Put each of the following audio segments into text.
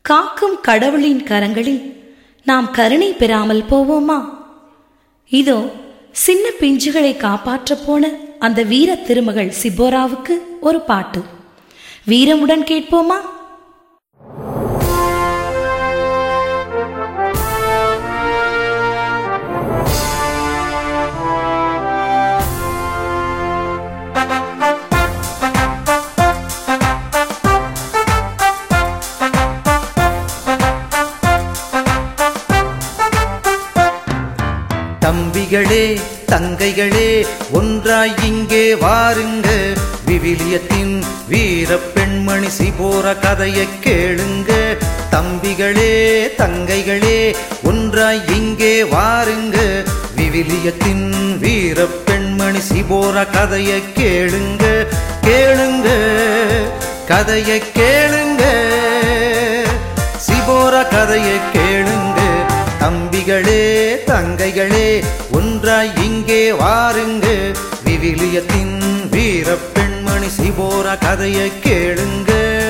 காக்கும் கடவுளின் கரங்களில் நாம் கருணை பெறாமல் போவோமா இதோ சின்ன பிஞ்சுகளை காப்பாற்றப் போன அந்த வீர திருமகள் சிப்போராவுக்கு ஒரு பாட்டு வீரமுடன் கேட்போமா தம்பிகளே தங்கைகளே ஒன்றாய் இங்கே வாருங்க விவிலியத்தின் வீர பெண்மணி சிபோர கதையை கேளுங்க தம்பிகளே தங்கைகளே ஒன்றாய் இங்கே வாருங்க விவிலியத்தின் வீர பெண்மணி சிபோர கதையை கேளுங்க கேளுங்க கதையை கேளுங்க சிபோர கதையை கேளுங்க தம்பிகளே தங்கைகளே ஒன்றாய் இங்கே வாருங்க விவிலியத்தின் வீர பெண்மணி சிபோர கதையை கேளுங்க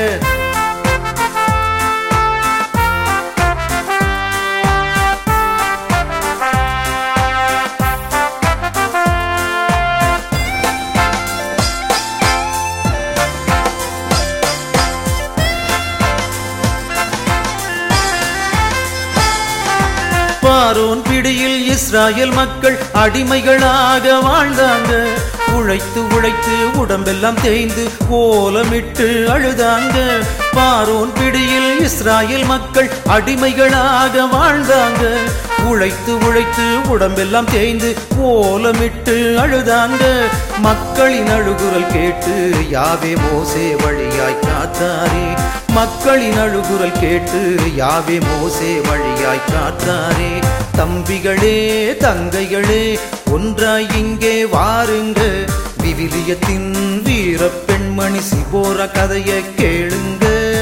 பாரோன் பிடியில் இஸ்ராயல் மக்கள் அடிமைகளாக வாழ்ந்தாங்க உழைத்து உழைத்து உடம்பெல்லாம் தேய்ந்து ஓலமிட்டு அழுதாங்க பாரோன் பிடியில் இஸ்ராயல் மக்கள் அடிமைகளாக வாழ்ந்தாங்க உழைத்து உழைத்து உடம்பெல்லாம் தேய்ந்து ஓலமிட்டு அழுதாங்க மக்களின் அழுகுரல் கேட்டு யாவே மோசே வழியாய் காத்தாரே மக்களின் அழுகுரல் கேட்டு யாவே மோசே வழியாய் காத்தாரே தம்பிகளே தங்கைகளே ஒன்றாய் இங்கே வாருங்க விவிலியத்தின் வீர பெண்மணி சிபோர கதையை கேளுங்க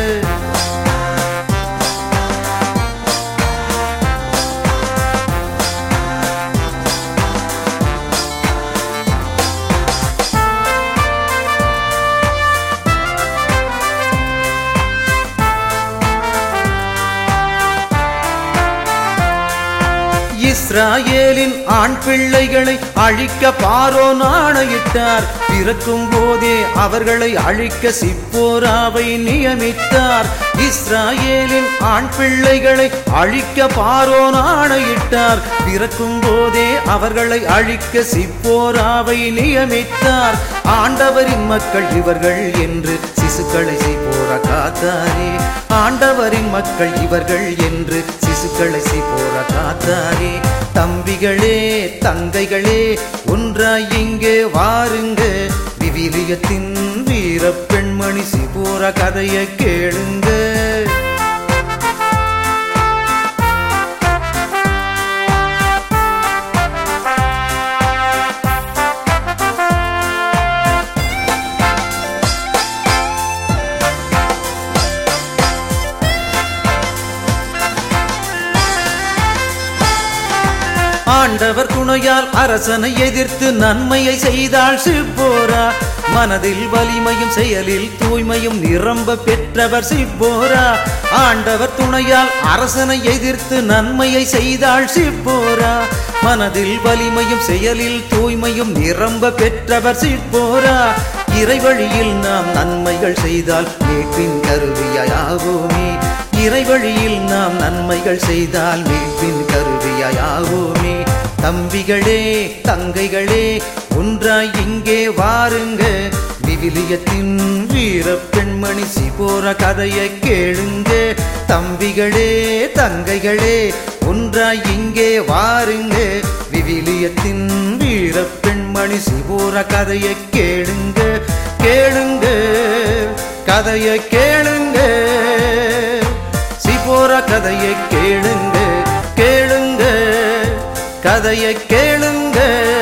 இஸ்ராயேலின் ஆண் பிள்ளைகளை அழிக்க பாரோ நாணையிட்டார் பிறக்கும் போதே அவர்களை அழிக்க சிப்போராவை நியமித்தார் இஸ்ராயேலின் ஆண் பிள்ளைகளை அழிக்க பாரோ நாணையிட்டார் பிறக்கும் போதே அவர்களை அழிக்க சிப்போராவை நியமித்தார் ஆண்டவரின் மக்கள் இவர்கள் என்று சிசுக்களை சிப்போரா காத்தாரே ஆண்டவரின் மக்கள் இவர்கள் என்று சிசுக்களை சிப்போரா காத்தாரே தம்பிகளே தங்கைகளே ஒன்றாய் இங்கே வாருங்க விவிலியத்தின் வீர பெண்மணி சிபோர கதையை கேளுங்க ஆண்டவர் துணையால் அரசனை எதிர்த்து நன்மையை செய்தாள் சிப்போரா மனதில் வலிமையும் செயலில் தூய்மையும் நிரம்ப பெற்றவர் சிப்போரா ஆண்டவர் துணையால் அரசனை எதிர்த்து நன்மையை செய்தாள் சிப்போரா மனதில் வலிமையும் செயலில் தூய்மையும் நிரம்ப பெற்றவர் சிப்போரா இறைவழியில் நாம் நன்மைகள் செய்தால் மீட்பின் கருவியாவோமே இறைவழியில் நாம் நன்மைகள் செய்தால் மீட்பின் கருவியாவோமே தம்பிகளே தங்கைகளே ஒன்றாய் இங்கே வாருங்க விவிலியத்தின் வீர பெண்மணி சிபோர கதையை கேளுங்க தம்பிகளே தங்கைகளே ஒன்றாய் இங்கே வாருங்க விவிலியத்தின் வீர பெண்மணி சிபோர கதையை கேளுங்க கேளுங்க கதையை கேளுங்க சிபோர கதையை கேளுங்க கேளுங்க கதையை கேளுங்க